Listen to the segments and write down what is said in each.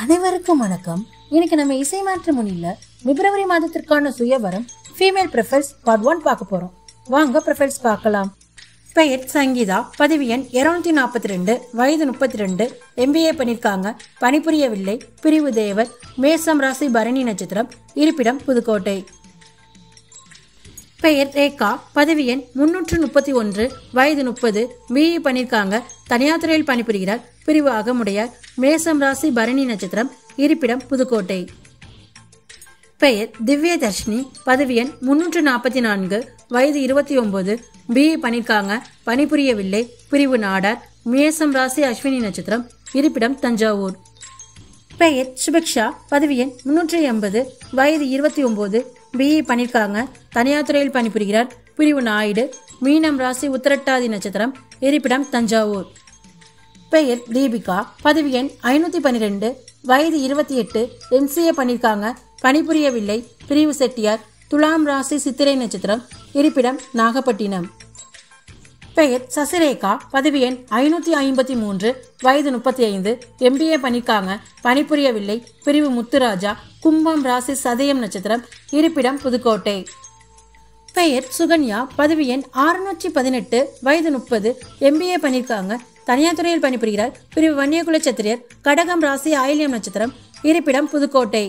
அனைவருக்கும் வணக்கம் இன்னைக்கு நம்ம இசை மாற்று முனியில பிப்ரவரி மாதத்திற்கான சுயவரம் ஃபீமேல் ப்ரிஃபர்ஸ் பார்ட் ஒன் பார்க்க போறோம் வாங்க ப்ரிஃபர்ஸ் பார்க்கலாம் பெயர் சங்கீதா பதவி எண் இருநூத்தி நாற்பத்தி ரெண்டு வயது முப்பத்தி ரெண்டு எம்பிஏ பண்ணியிருக்காங்க பணிபுரியவில்லை பிரிவு தேவர் மேசம் ராசி பரணி நட்சத்திரம் இருப்பிடம் புதுக்கோட்டை பெயர் ரேகா பதவி எண் முன்னூற்று முப்பத்தி ஒன்று வயது முப்பது பிஇ பண்ணியிருக்காங்க தனியார் துறையில் பணிபுரிகிறார் பிரிவு அகமுடையார் மேசம் ராசி பரணி நட்சத்திரம் இருப்பிடம் புதுக்கோட்டை பெயர் திவ்ய தர்ஷினி பதவி எண் முன்னூற்று நாற்பத்தி நான்கு வயது இருபத்தி ஒன்பது பிஇ பண்ணியிருக்காங்க பணிபுரியவில்லை பிரிவு நாடார் மேசம் ராசி அஸ்வினி நட்சத்திரம் இருப்பிடம் தஞ்சாவூர் பெயர் சுபிக்ஷா பதவி எண் முன்னூற்றி எண்பது வயது இருபத்தி ஒன்பது பிஇ பண்ணியிருக்காங்க தனியார் துறையில் பணிபுரிகிறார் பிரிவு நாயுடு மீனம் ராசி உத்திரட்டாதி நட்சத்திரம் இருப்பிடம் தஞ்சாவூர் பெயர் தீபிகா பதவி எண் ஐநூற்றி பன்னிரெண்டு வயது இருபத்தி எட்டு எம்சிஏ பண்ணியிருக்காங்க பணிபுரியவில்லை பிரிவு செட்டியார் துலாம் ராசி சித்திரை நட்சத்திரம் இருப்பிடம் நாகப்பட்டினம் பெயர் சசிரேகா பதவி எண் ஐநூற்றி ஐம்பத்தி மூன்று வயது முப்பத்தி ஐந்து எம்பிஏ பண்ணியிருக்காங்க பணிபுரியவில்லை பிரிவு முத்துராஜா கும்பம் ராசி சதயம் நட்சத்திரம் இருப்பிடம் புதுக்கோட்டை பெயர் சுகன்யா பதவி எண் அறுநூற்றி பதினெட்டு வயது முப்பது எம்பிஏ பண்ணியிருக்காங்க தனியார் துறையில் பணிபுரிகிறார் பிரிவு வன்னியகுல சத்திரியர் கடகம் ராசி ஆயில்யம் நட்சத்திரம் இருப்பிடம் புதுக்கோட்டை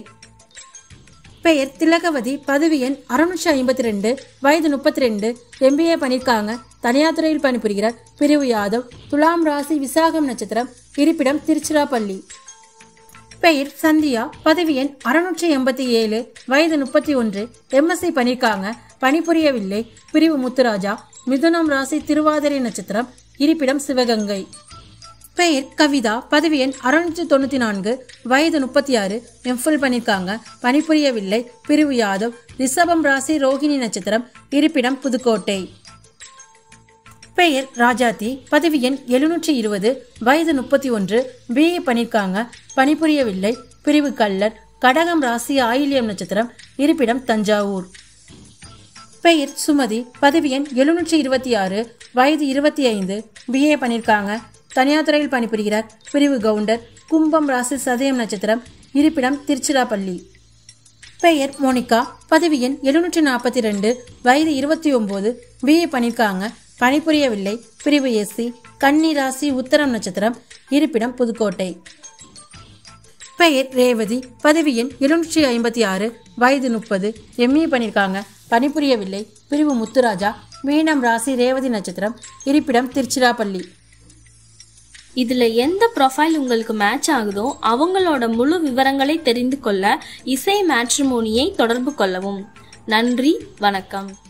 பெயர் திலகவதி பதவி எண் அறுநூற்றி ஐம்பத்தி ரெண்டு வயது முப்பத்தி ரெண்டு எம்பிஏ பண்ணியிருக்காங்க தனியார் துறையில் பணிபுரிகிறார் பிரிவு யாதவ் துலாம் ராசி விசாகம் நட்சத்திரம் இருப்பிடம் திருச்சிராப்பள்ளி பெயர் சந்தியா பதவி எண் அறுநூற்றி எண்பத்தி ஏழு வயது முப்பத்தி ஒன்று எம்எஸ்சி பண்ணியிருக்காங்க பணிபுரியவில்லை பிரிவு முத்துராஜா மிதுனம் ராசி திருவாதிரை நட்சத்திரம் இருப்பிடம் சிவகங்கை பெயர் கவிதா பதவி எண் அறுநூற்றி தொண்ணூற்றி நான்கு வயது முப்பத்தி ஆறு எம்ஃபில் பண்ணியிருக்காங்க பணிபுரியவில்லை பிரிவு யாதவ் ரிஷபம் ராசி ரோஹிணி நட்சத்திரம் இருப்பிடம் புதுக்கோட்டை பெயர் ராஜாத்தி பதவி எண் எழுநூற்றி இருபது வயது முப்பத்தி ஒன்று பிஏ பண்ணியிருக்காங்க பணிபுரியவில்லை பிரிவு கல்லர் கடகம் ராசி ஆயில்யம் நட்சத்திரம் இருப்பிடம் தஞ்சாவூர் பெயர் சுமதி பதவி எண் எழுநூற்றி இருபத்தி ஆறு வயது இருபத்தி ஐந்து பிஏ பண்ணியிருக்காங்க தனியார் துறையில் பணிபுரிகிறார் பிரிவு கவுண்டர் கும்பம் ராசி சதயம் நட்சத்திரம் இருப்பிடம் திருச்சிராப்பள்ளி பெயர் மோனிகா பதவி எண் எழுநூற்றி நாற்பத்தி ரெண்டு வயது இருபத்தி ஒன்பது பிஏ பண்ணியிருக்காங்க பணிபுரியவில்லை பிரிவு எஸ்சி கன்னி ராசி உத்தரம் நட்சத்திரம் இருப்பிடம் புதுக்கோட்டை பெயர் ரேவதி பதவி எண் எழுநூற்றி ஐம்பத்தி ஆறு வயது முப்பது எம்ஏ பண்ணியிருக்காங்க பணிபுரியவில்லை பிரிவு முத்துராஜா மீனம் ராசி ரேவதி நட்சத்திரம் இருப்பிடம் திருச்சிராப்பள்ளி இதுல எந்த ப்ரொஃபைல் உங்களுக்கு மேட்ச் ஆகுதோ அவங்களோட முழு விவரங்களை தெரிந்து கொள்ள இசை மேட்ரிமோனியை தொடர்பு கொள்ளவும் நன்றி வணக்கம்